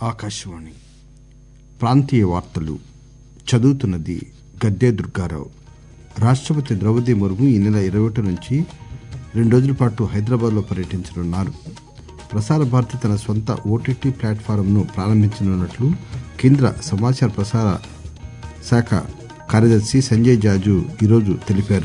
ఆకాశవాణి ప్రాంతీయ వార్తలు చదువుతున్నది గద్దే దుర్గారావు రాష్టపతి ద్రౌపది ముర్ము ఈ నెల ఇరవై ఒకటి నుంచి రెండు రోజుల పాటు హైదరాబాద్ లో పర్యటించనున్నారు ప్రసార భారతి తన సొంత ఓటీటీ ప్లాట్ఫారం ను ప్రారంభించనున్నట్లు కేంద్ర సమాచార ప్రసార శాఖ కార్యదర్శి సంజయ్ జాజు ఈరోజు తెలిపారు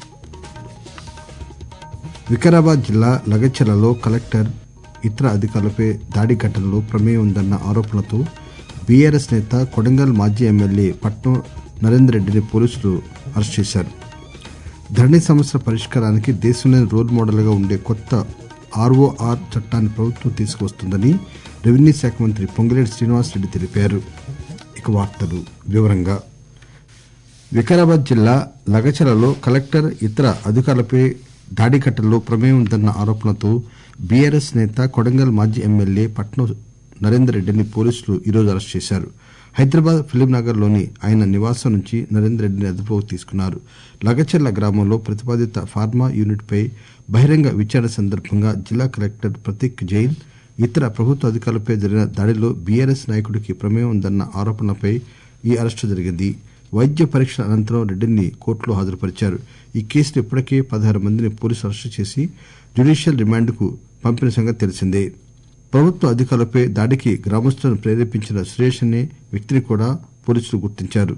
వికారాబాద్ జిల్లా లగచర్లలో కలెక్టర్ ఇతర అధికారులపై దాడి ఘటనలో ప్రమేయం ఉందన్న ఆరోపణలతో బీఆర్ఎస్ నేత కొడంగల్ మాజీ ఎమ్మెల్యే పట్నం నరేందర్ రెడ్డిని పోలీసులు అరెస్ట్ చేశారు ధరణి సమస్యల పరిష్కారానికి దేశంలోని రోల్ మోడల్ గా ఉండే కొత్త ఆర్ఓఆర్ చట్టాన్ని ప్రభుత్వం తీసుకువస్తుందని రెవెన్యూ శాఖ మంత్రి పొంగిలేటి శ్రీనివాసరెడ్డి తెలిపారు ఇక వార్తలు వివరంగా వికారాబాద్ జిల్లా లగచర్లలో కలెక్టర్ ఇతర అధికారులపై దాడి ఘటనలో ప్రమేయం ఉందన్న ఆరోపణలతో బీఆర్ఎస్ నేత కొడంగల్ మాజీ ఎమ్మెల్యే పట్నం నరేందర్ రెడ్డిని పోలీసులు ఈరోజు అరెస్ట్ చేశారు హైదరాబాద్ ఫిలింనగర్ లోని ఆయన నివాసం నుంచి నరేందర్ రెడ్డిని అదుపులోకి తీసుకున్నారు లగచర్ల గ్రామంలో ప్రతిపాదిత ఫార్మా యూనిట్ పై బహిరంగ విచారణ సందర్భంగా జిల్లా కలెక్టర్ ప్రతీక్ జైన్ ఇతర ప్రభుత్వ అధికారులపై జరిగిన దాడిలో బీఆర్ఎస్ నాయకుడికి ప్రమేయం ఉందన్న ఆరోపణలపై ఈ అరెస్టు జరిగింది వైద్య పరీక్షల అనంతరం రెడ్డిని కోర్టులో హాజరుపరిచారు ఈ కేసులో ఇప్పటికే పదహారు మందిని పోలీసులు అరెస్టు చేసి జ్యుడీషియల్ రిమాండ్కు పంపిన సంగతి తెలిసిందే ప్రభుత్వ అధికారులపై దాడికి గ్రామస్తులను ప్రేరేపించిన సురేష్ అనే వ్యక్తిని కూడా పోలీసులు గుర్తించారు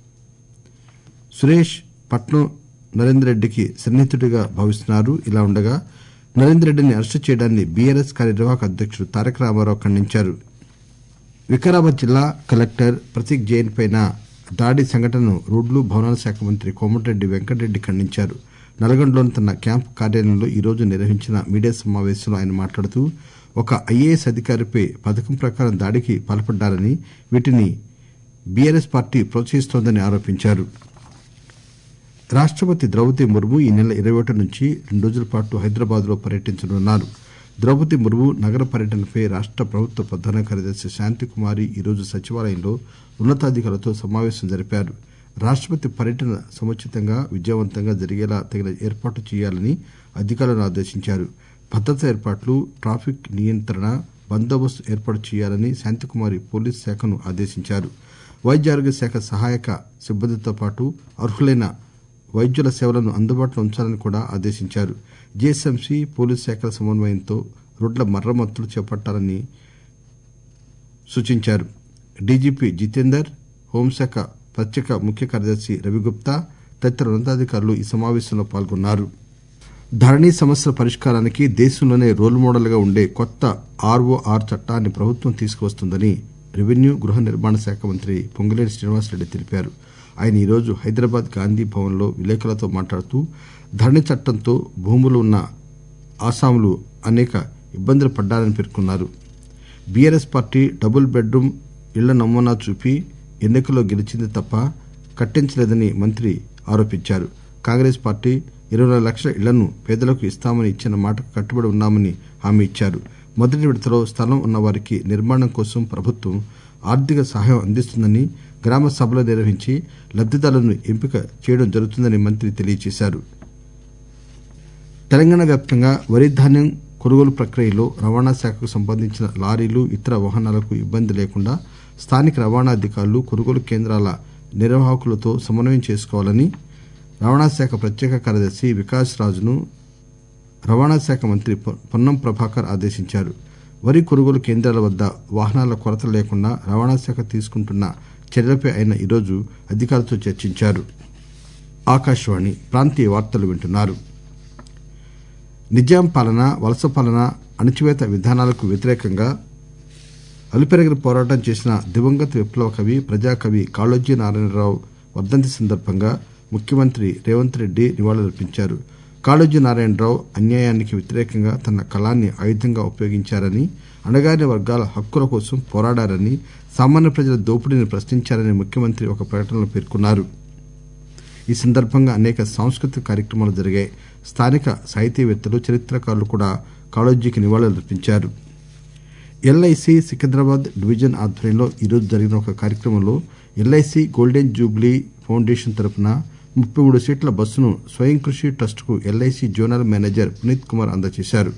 సురేష్ పట్నం నరేందర్ రెడ్డికి సన్నిహితుడిగా భావిస్తున్నారు ఇలా ఉండగా నరేందర్ రెడ్డిని అరెస్టు చేయడాన్ని బీఆర్ఎస్ కార్యనిర్వాహక అధ్యక్షుడు తారక రామారావు ఖండించారు వికారాబాద్ జిల్లా కలెక్టర్ ప్రతీక్ జైన్ పై దాడి సంఘటనను రోడ్లు భవనాల శాఖ మంత్రి కోమటిరెడ్డి వెంకటరెడ్డి ఖండించారు నల్గొండలోని తన క్యాంపు కార్యాలయంలో ఈరోజు నిర్వహించిన మీడియా సమావేశంలో ఆయన మాట్లాడుతూ ఒక ఐఏఎస్ అధికారిపై పథకం ప్రకారం దాడికి పాల్పడ్డారని వీటిని బీఆర్ఎస్ పార్టీ ప్రోత్సహిస్తోందని ఆరోపించారు రాష్టపతి ద్రౌపది ముర్ము ఈ నెల ఇరవై ఒకటి నుంచి రెండు రోజుల పాటు హైదరాబాద్ లో పర్యటించనున్నారు ద్రౌపది ముర్ము నగర పర్యటనపై రాష్ట ప్రభుత్వ ప్రధాన కార్యదర్శి శాంతికుమారి ఈరోజు సచివాలయంలో ఉన్నతాధికారులతో సమావేశం జరిపారు రాష్టపతి పర్యటన సముచితంగా విజయవంతంగా జరిగేలా తగిన ఏర్పాట్లు చేయాలని అధికారులను ఆదేశించారు భద్రతా ఏర్పాట్లు ట్రాఫిక్ నియంత్రణ బందోబస్తు ఏర్పాటు చేయాలని శాంతికుమారి పోలీసు శాఖను ఆదేశించారు వైద్య ఆరోగ్య శాఖ సహాయక సిబ్బందితో పాటు అర్హులైన వైద్యుల సేవలను అందుబాటులో ఉంచాలని కూడా ఆదేశించారు జీహెచ్ఎంసీ పోలీసు శాఖల సమన్వయంతో రోడ్ల మరమ్మతులు చేపట్టాలని సూచించారు డీజీపీ జితేందర్ హోంశాఖ ప్రత్యేక ముఖ్య కార్యదర్శి రవిగుప్తా తదితర ఉన్నతాధికారులు ఈ సమావేశంలో పాల్గొన్నారు ధరణి సమస్యల పరిష్కారానికి దేశంలోనే రోల్ మోడల్ గా ఉండే కొత్త ఆర్ఓఆర్ చట్టాన్ని ప్రభుత్వం తీసుకువస్తుందని రెవెన్యూ గృహ నిర్మాణ శాఖ మంత్రి పొంగులేటి శ్రీనివాసరెడ్డి తెలిపారు ఆయన ఈరోజు హైదరాబాద్ గాంధీ భవన్ లో విలేకరులతో మాట్లాడుతూ ధరణి చట్టంతో భూములు ఉన్న ఆసాములు అనేక ఇబ్బందులు పడ్డారని పేర్కొన్నారు బీఆర్ఎస్ పార్టీ డబుల్ బెడ్రూమ్ ఇళ్ల నమూనా చూపి ఎన్నికల్లో గెలిచింది తప్ప కట్టించలేదని మంత్రి ఆరోపించారు కాంగ్రెస్ పార్టీ ఇరవై నాలుగు లక్షల ఇళ్లను పేదలకు ఇస్తామని ఇచ్చిన మాటకు కట్టుబడి ఉన్నామని హామీ ఇచ్చారు మొదటి విడతలో స్థలం ఉన్న వారికి నిర్మాణం కోసం ప్రభుత్వం ఆర్థిక సహాయం అందిస్తుందని గ్రామ సభలు నిర్వహించి లబ్దిదారులను ఎంపిక చేయడం జరుగుతుందని మంత్రి తెలియజేశారు తెలంగాణ వ్యాప్తంగా వరి ధాన్యం కొనుగోలు ప్రక్రియలో రవాణా శాఖకు సంబంధించిన లారీలు ఇతర వాహనాలకు ఇబ్బంది లేకుండా స్థానిక రవాణా అధికారులు కొనుగోలు కేంద్రాల నిర్వాహకులతో సమన్వయం చేసుకోవాలని రవాణా శాఖ ప్రత్యేక కార్యదర్శి వికాస్ రాజును రవాణా శాఖ మంత్రి పొన్నం ప్రభాకర్ ఆదేశించారు వరి కొనుగోలు కేంద్రాల వద్ద వాహనాల కొరత లేకుండా రవాణా శాఖ తీసుకుంటున్న చర్యలపై ఆయన ఈరోజు అధికారులతో చర్చించారు ఆకాశవాణి ప్రాంతీయ వార్తలు వింటున్నారు నిజాం పాలన వలస పాలన అణచివేత విధానాలకు వ్యతిరేకంగా అలుపెరగిన పోరాటం చేసిన దివంగత విప్లవ కవి ప్రజాకవి కాళోజీ నారాయణరావు వర్దంతి సందర్భంగా ముఖ్యమంత్రి రేవంత్ రెడ్డి నివాళులర్పించారు కాళోజీ నారాయణరావు అన్యాయానికి వ్యతిరేకంగా తన కళాన్ని ఆయుధంగా ఉపయోగించారని అణగారిన వర్గాల హక్కుల కోసం పోరాడారని సామాన్య ప్రజల దోపిడీని ప్రశ్నించారని ముఖ్యమంత్రి ఒక ప్రకటనలో పేర్కొన్నారు ఈ సందర్భంగా అనేక సాంస్కృతిక కార్యక్రమాలు జరిగాయి స్థానిక సాహితీవేత్తలు చరిత్రకారులు కూడా కాళోజీకి నివాళులర్పించారు ఎల్ఐసి సికింద్రాబాద్ డివిజన్ ఆధ్వర్యంలో ఈరోజు జరిగిన ఒక కార్యక్రమంలో ఎల్ఐసి గోల్డెన్ జూబ్లీ ఫౌండేషన్ తరపున ముప్పై మూడు సీట్ల బస్సును స్వయం కృషి ట్రస్ట్ కు LIC zonal manager Puneet Kumar అందజేశారు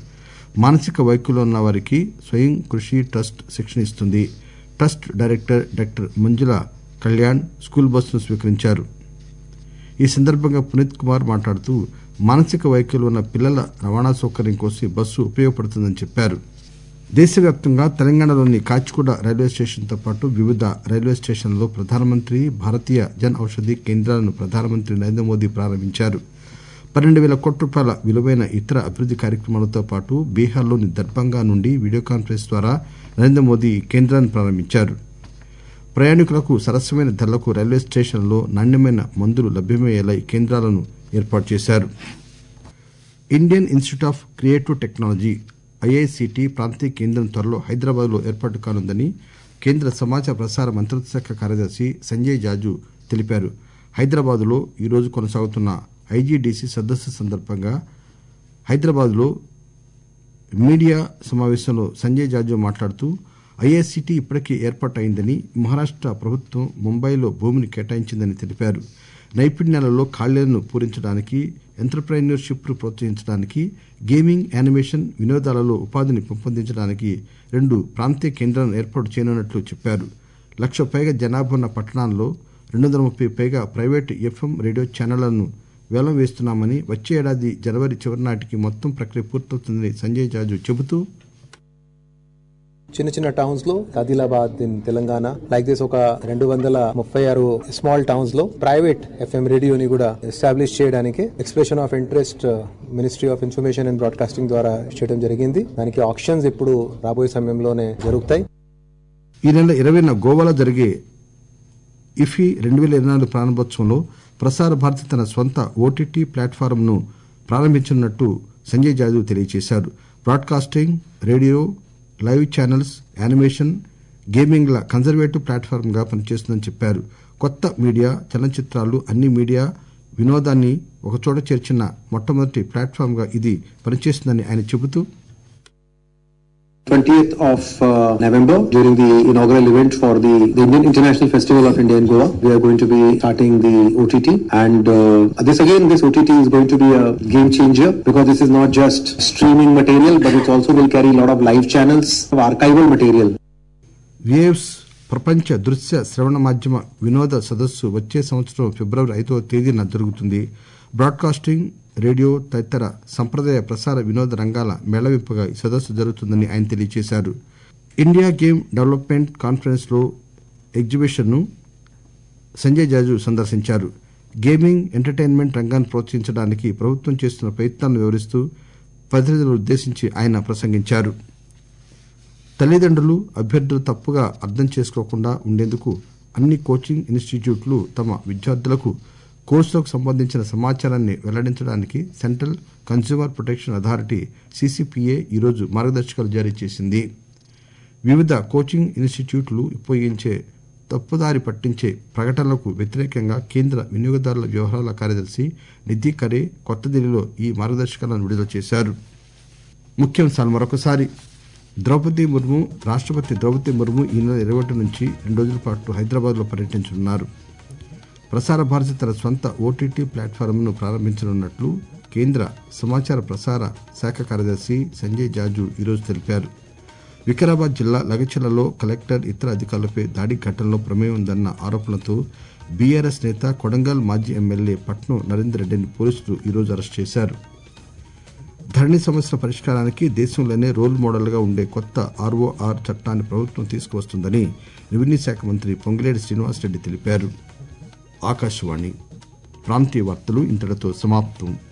మానసిక వైకల్యం ఉన్న వారికి స్వయం కృషి ట్రస్ట్ శిక్షణ ఇస్తుంది trust director doctor Manjula Kalyan school బస్సును స్వీకరించారు ఈ సందర్భంగా పునీత్ కుమార్ మాట్లాడుతూ మానసిక వైకల్యం ఉన్న పిల్లల రవాణా సౌకర్యం కోసం ఈ బస్సు ఉపయోగపడుతుందని చెప్పారు దేశవ్యాప్తంగా తెలంగాణలోని కాచిగూడ రైల్వే స్టేషన్తో పాటు వివిధ రైల్వే స్టేషన్లలో ప్రధానమంత్రి భారతీయ జన్ ఔషధి కేంద్రాలను ప్రధానమంత్రి నరేంద్ర మోదీ ప్రారంభించారు పన్నెండు వేల కోట్ల రూపాయల విలువైన ఇతర అభివృద్ది కార్యక్రమాలతో పాటు బీహార్లోని దర్భంగా నుండి వీడియో కాన్ఫరెన్స్ ద్వారా నరేంద్ర మోదీ ఈ కేంద్రాన్ని ప్రారంభించారు ప్రయాణికులకు సరసమైన ధరలకు రైల్వే స్టేషన్లలో నాణ్యమైన మందులు లభ్యమయ్యేలా ఈ కేంద్రాలను ఏర్పాటు చేశారు Indian institute of creative technology IICT ప్రాంతీయ కేంద్రం త్వరలో హైదరాబాద్ లో ఏర్పాటు కానుందని కేంద్ర సమాచార ప్రసార మంత్రిత్వ శాఖ కార్యదర్శి సంజయ్ జాజు తెలిపారు హైదరాబాద్ లో ఈరోజు కొనసాగుతున్న ఐజీడీసీ సదస్సు సందర్భంగా హైదరాబాద్ లో మీడియా సమావేశంలో సంజయ్ జాజు మాట్లాడుతూ ఐఐసిటి ఇప్పటికే ఏర్పాటు అయిందని మహారాష్ట ప్రభుత్వం ముంబైలో భూమిని కేటాయించిందని తెలిపారు నైపుణ్యాలలో ఖాళీలను పూరించడానికి ఎంటర్ప్రెన్యూర్షిప్ ను ప్రోత్సహించడానికి గేమింగ్ యానిమేషన్ వినోదాలలో ఉపాధిని పెంపొందించడానికి రెండు ప్రాంతీయ కేంద్రాలను ఏర్పాటు చేయనున్నట్లు చెప్పారు లక్ష పైగా జనాభా ఉన్న పట్టణాల్లో రెండు వందల ముప్పై పైగా ప్రైవేటు ఎఫ్ఎం రేడియో ఛానళ్లను వేలం వేస్తున్నామని వచ్చే ఏడాది జనవరి చివరి నాటికి మొత్తం ప్రక్రియ పూర్తవుతుందని సంజయ్ జాజు చెబుతూ చిన్న చిన్న టౌన్స్ లో Adilabad in Telangana like this ఒక రెండు వందల ముప్పై ఆరు స్మాల్ టౌన్స్ లో ప్రైవేట్ ఎఫ్ఎం రేడియోని కూడా ఎస్టాబ్లిష్ చేయడానికి expression of interest ministry of information and broadcasting ద్వారా చేయడం జరిగింది దానికి ఆప్షన్స్ ఇప్పుడు రాబోయే సమయంలోనే జరుగుతాయి ఈ నెల ఇరవైన గోవాలో జరిగే ఇఫీ రెండు వేల ఇరవై నాలుగు ప్రారంభోత్సవంలో ప్రసార భారతి తన స్వంత ఓటీటీ ప్లాట్ఫారం ను ప్రారంభించనున్నట్టు సంజయ్ జాదవ్ తెలియజేశారు broadcasting radio live channels animation gaming ల కన్జర్వేటివ్ ప్లాట్ఫామ్ గా పనిచేస్తుందని చెప్పారు కొత్త మీడియా చలనచిత్రాలు అన్ని మీడియా వినోదాన్ని ఒకచోట చేర్చిన మొట్టమొదటి ప్లాట్ఫామ్ గా ఇది పనిచేస్తుందని ఆయన చెబుతూ 20th of uh, November during the inaugural event for the, the Indian International Festival of India in Goa. We are going to be starting the OTT and uh, this again this OTT is going to be a game changer because this is not just streaming material but it also will carry a lot of live channels of archival material. Waves ప్రపంచ దృశ్య శ్రవణ మాధ్యమ వినోద సదస్సు వచ్చే సంవత్సరం ఫిబ్రవరి ఐదవ తేదీన జరుగుతుంది బ్రాడ్కాస్టింగ్ రేడియో తదితర సంప్రదాయ ప్రసార వినోద రంగాల మేళవింపుగా ఈ సదస్సు జరుగుతుందని ఆయన తెలియజేశారు ఇండియా గేమ్ డెవలప్మెంట్ కాన్ఫరెన్స్ లో ఎగ్జిబిషన్ ను సంజయ్ జాజు సందర్శించారు గేమింగ్ ఎంటర్టైన్మెంట్ రంగాన్ని ప్రోత్సహించడానికి ప్రభుత్వం చేస్తున్న ప్రయత్నాలను వివరిస్తూ ప్రతినిధులను ఉద్దేశించి ఆయన ప్రసంగించారు తల్లిదండ్రులు అభ్యర్థులు తప్పుగా అర్థం చేసుకోకుండా ఉండేందుకు అన్ని కోచింగ్ ఇన్స్టిట్యూట్లు తమ విద్యార్థులకు కోర్సులకు సంబంధించిన సమాచారాన్ని వెల్లడించడానికి central consumer protection authority CCPA ఈరోజు మార్గదర్శకాలు జారీ చేసింది వివిధ కోచింగ్ ఇన్స్టిట్యూట్లు ఉపయోగించే తప్పుదారి పట్టించే ప్రకటనలకు వ్యతిరేకంగా కేంద్ర వినియోగదారుల వ్యవహారాల కార్యదర్శి నిధి కరే కొత్త ఢిల్లీలో ఈ మార్గదర్శకాలను విడుదల చేశారు ముఖ్యాంశాలు మరొకసారి ద్రౌపది ముర్ము రాష్టపతి ద్రౌపది ముర్ము ఈ నెల ఇరవై ఒకటి నుంచి రెండు రోజుల పాటు హైదరాబాద్ లో పర్యటించనున్నారు ప్రసార భారతి తన స్వంత ఓటీటీ ప్లాట్ఫామ్ ను ప్రారంభించనున్నట్లు కేంద్ర సమాచార ప్రసార శాఖ కార్యదర్శి సంజయ్ జాజు ఈరోజు తెలిపారు వికారాబాద్ జిల్లా లగచర్లలో కలెక్టర్ ఇతర అధికారులపై దాడి ఘటనలో ప్రమేయం ఉందన్న ఆరోపణలతో బీఆర్ఎస్ నేత కొడంగల్ మాజీ ఎమ్మెల్యే పట్నం నరేందర్ రెడ్డిని పోలీసులు ఈరోజు అరెస్ట్ చేశారు ధరణి సమస్యల పరిష్కారానికి దేశంలోనే రోల్ మోడల్ గా ఉండే కొత్త ఆర్ఓఆర్ చట్టాన్ని ప్రభుత్వం తీసుకువస్తుందని రెవెన్యూ శాఖ మంత్రి పొంగిలేటి శ్రీనివాసరెడ్డి తెలిపారు ఆకాశవాణి ప్రాంతీయ వార్తలు ఇంతటితో సమాప్తం